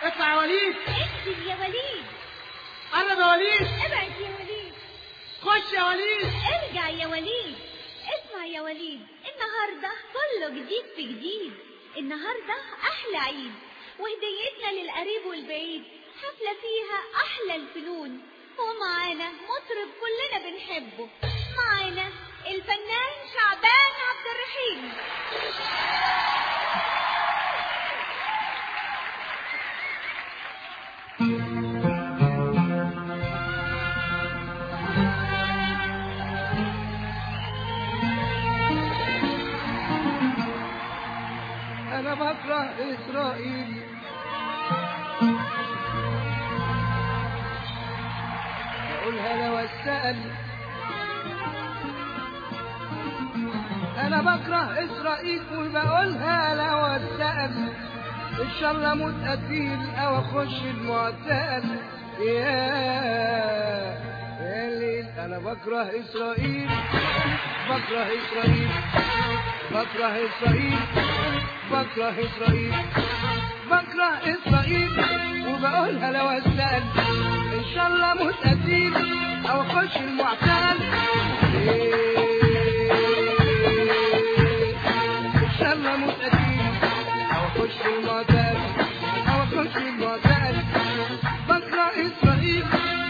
اطلع يا وليد انزل يا وليد قرب يا وليد ابعد يا وليد خش يا وليد ارجع يا وليد اسمع يا وليد النهارده كله جديد في جديد النهارده احلى عيد وهديتنا للقريب والبعيد حفله فيها احلى الفنون ومعانا مطرب كلنا بنحبه معانا الفنان شعبان عبد الرحيم انا بكره اسرائيل بقولها لو اتسأل انا بكره اسرائيل وبقولها لو اتسأل ان شاء الله اموت قتيل او اخش المعتقل يا يا ليل انا بكره اسرائيل بكره اسرائيل بكره اسرائيل بكره اسرائيل بكره اسرائيل وبقولها لو اسال ان شاء الله اموت قتيل او اخش المعتقل ان شاء الله اموت قتيل او اخش المعتقل او اخش المعتقل بكره اسرائيل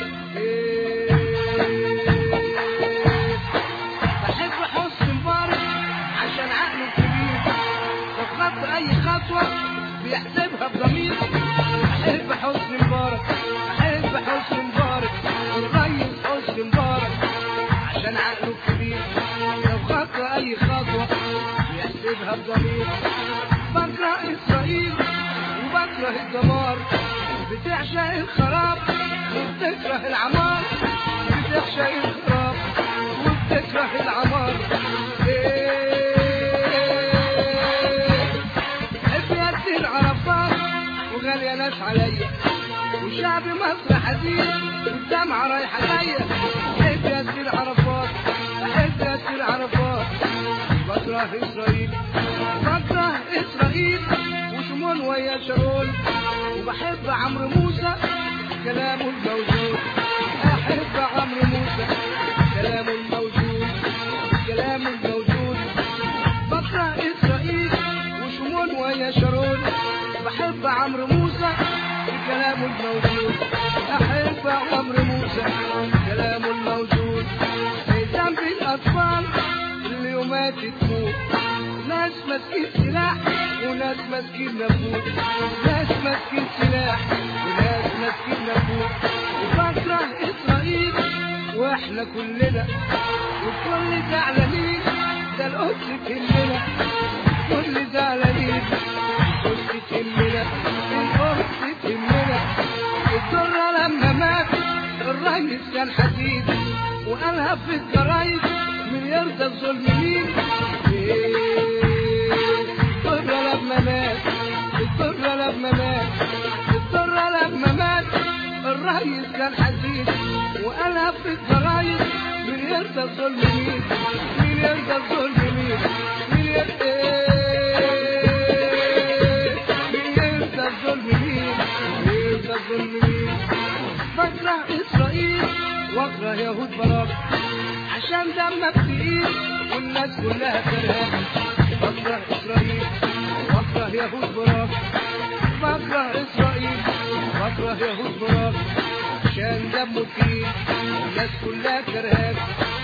بحب حسن مبارك عشان عقله كبير لو خط اي خطوه بيحسبها بضمير بحب حسن مبارك بحب حسن مبارك الريس حسن مبارك عشان عقله كبير لو خط اي خطوه بيحسبها بضمير بكره اسرائيل وبكره الدمار بتعشق الخراب وبتكره العمار بتعشق الخراب وبتكره العمار إيه حب يدي العرفات وغالية ناس عليا وشعب مصر حزين والدمعة رايحة جاية حب يدي العرفات أحب يدي العرفات بكره إسرائيل بكره إسرائيل وشمون ويا شرول وبحب عمرو موسى كلامه الموجود أحب عمرو موسى كلامه الموجود كلامه الموجود بكره إسرائيل وشمون ويا شرول بحب عمرو موسى كلامه الموجود أحب عمرو موسى كلامه الموجود في ذنب الأطفال اليومات تموت ناس ماسكين سلاح وناس ماسكين نبوت ناس ماسكين سلاح وناس ماسكين نبوت وبكره إسرائيل واحنا كلنا والكل زعلانين ده القدس تهمنا كل زعلانين القدس تهمنا القدس تهمنا الدرة لما مات الريس كان حديد وقالها في الجرايد من يرضى الظلم مين الدرة لما مات الدرة لما مات الدرة لما مات الريس كان حديد وقالها في الجرايد من يرضى الظلم مين مين يرضى الظلم مين مين يرضى مين يرضى الظلم مين مين يرضى الظلم مين بكره اسرائيل واكره يهود براك عشان دمك تقيل والناس كلها كرهاك بكره اسرائيل واكره يهود براك بكره اسرائيل واكره يهود براك عشان دمه تقيل والناس كلها كرهاك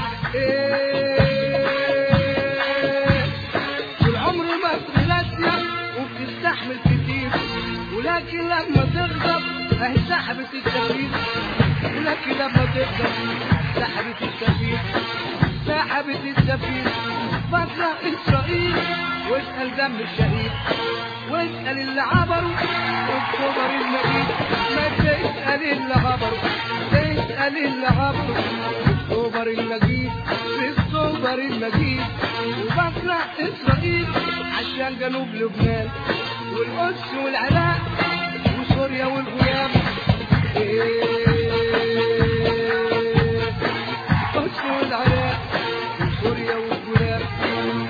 ايه طول عمر مصر لاسية وبتستحمل كتير ولكن لما تغضب اهي سحبت السفير ولكن لما تغضب سحبت السفير سحبت السفير بكره اسرائيل واسال دم الشهيد واسال اللي عبروا اكتوبر المجيد ما تسال اللي عبروا تسال اللي عبروا اكتوبر المجيد في اكتوبر المجيد وبكره اسرائيل عشان جنوب لبنان والقدس والعراق وسوريا والغيام القدس والعراق وسوريا والغلام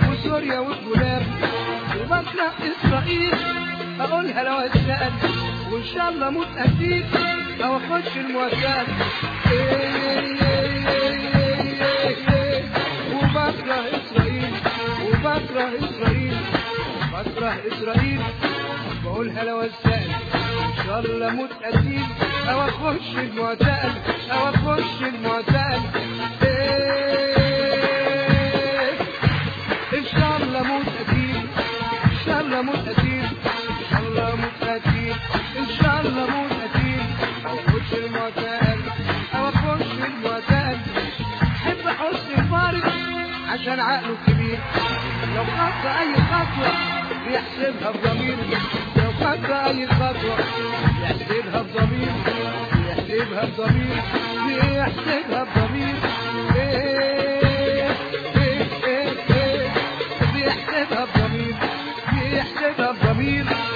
وسوريا والغلام وبكره اسرائيل اقولها لو اتسال وان شاء الله اموت اكيد او اخش المؤسسات وبكره اسرائيل وبكره اسرائيل بكره اسرائيل بقولها لو اسال ان شاء الله اموت اكيد او اخش المعتقل او اخش المعتقل إيه ان شاء الله اموت اكيد ان شاء الله اموت اكيد ان شاء الله اموت اكيد ان شاء الله اموت اكيد او اخش المعتقل او اخش المعتقل احب حسن الفارق عشان عقله كبير لو خط اي خطوه بيحسبها بضمير لو خط اي خطوه بيحسبها بضمير بيحسبها بضمير بيحسبها بضمير إيه إيه إيه إيه بيحسبها بضمير بيحسبها بضمير